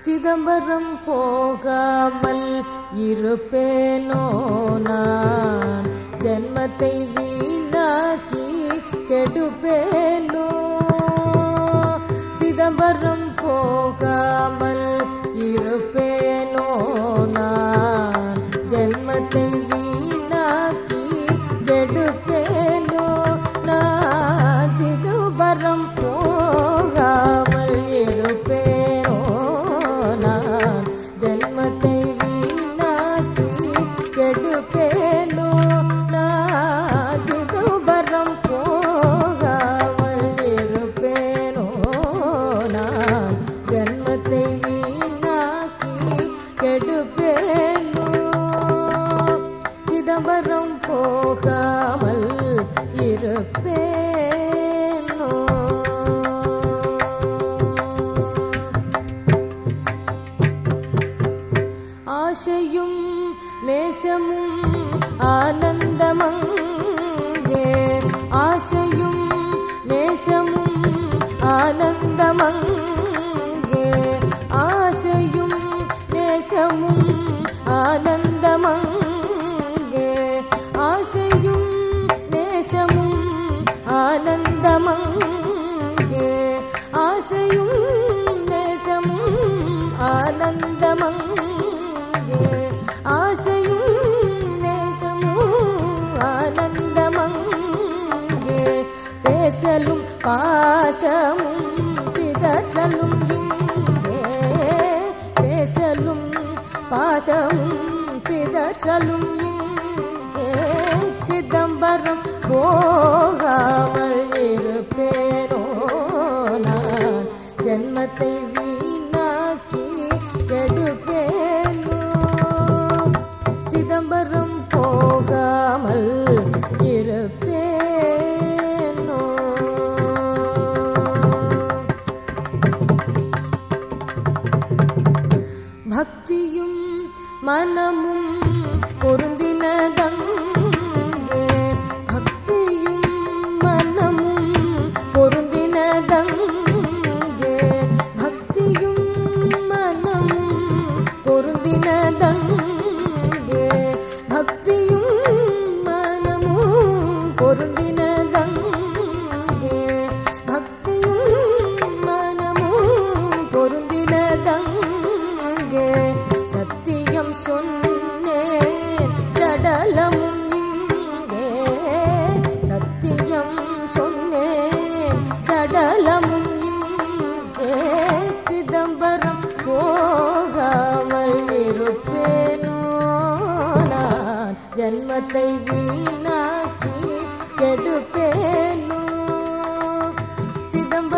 சிதம்பரம் போகாமல் இருப்பேனோ நான் ஜன்மத்தை வீணாக்கி கெடுப்பேனோ சிதம்பரம் போகாமல் இருப்பேனோ நான் ஜன்மத்தை வீணாக்கி கெடுப்பேனோ நான் சிதம்பரம் போகாமல் இருப்பேனோ நான் ஜன்மத்தை வீணாக்கி கெடுப்பேனோ நான் சிதம்பரம் போகாமல் இருப்பேனோ நான் ஜன்மத்தை வீணாக்கி கெடுப்பேனோ சிதம்பரம் போகாமல் இருப்பேனோ ஆசையும் நேசமும் ஆனந்தமங்கே ஆசையும் நேசமும் ஆனந்தமங்கே ஆசையும் நேசமும் ஆனந்தமங்கே ஆசையும் நேசமும் ஆனந்தமங்கே ஆசையும் நேசமும் ஆனந்தமங்கே ஆசையும் நேசமும் ஆனந்தமங்கே பேசலும் பாசமும் பிதற்றலும் இங்கே பேசலும் பாசமும் பிதற்றலும் இங்கே சிதம்பரம் போகாமல் இருப்பேனோ நான் ஜன்மத்தை வீணாக்கி கெடுப்பேனோ சிதம்பரம் போகாமல் இருப்பேனோ பக்தியும் மனமும் பொருந்தினதங்கே பக்தியும் மனமும் பொருந்தினதங்கே பக்தியும் மனமும் பொருந்தினதங்கே பக்தியும் மனமும் பொருந்தினதங்கே பக்தியும் மனமும் பொருந்தினதங்கே சத்தியம் சொன்னேன் சடலமும் இங்கே சத்தியம் சொன்னேன் சடலமும் இங்கே சிதம்பரம் போகாமல் இருப்பேனோ நான் ஜன்மத்தை வீணாக்கி கெடுப்பேனோ சிதம்பரம்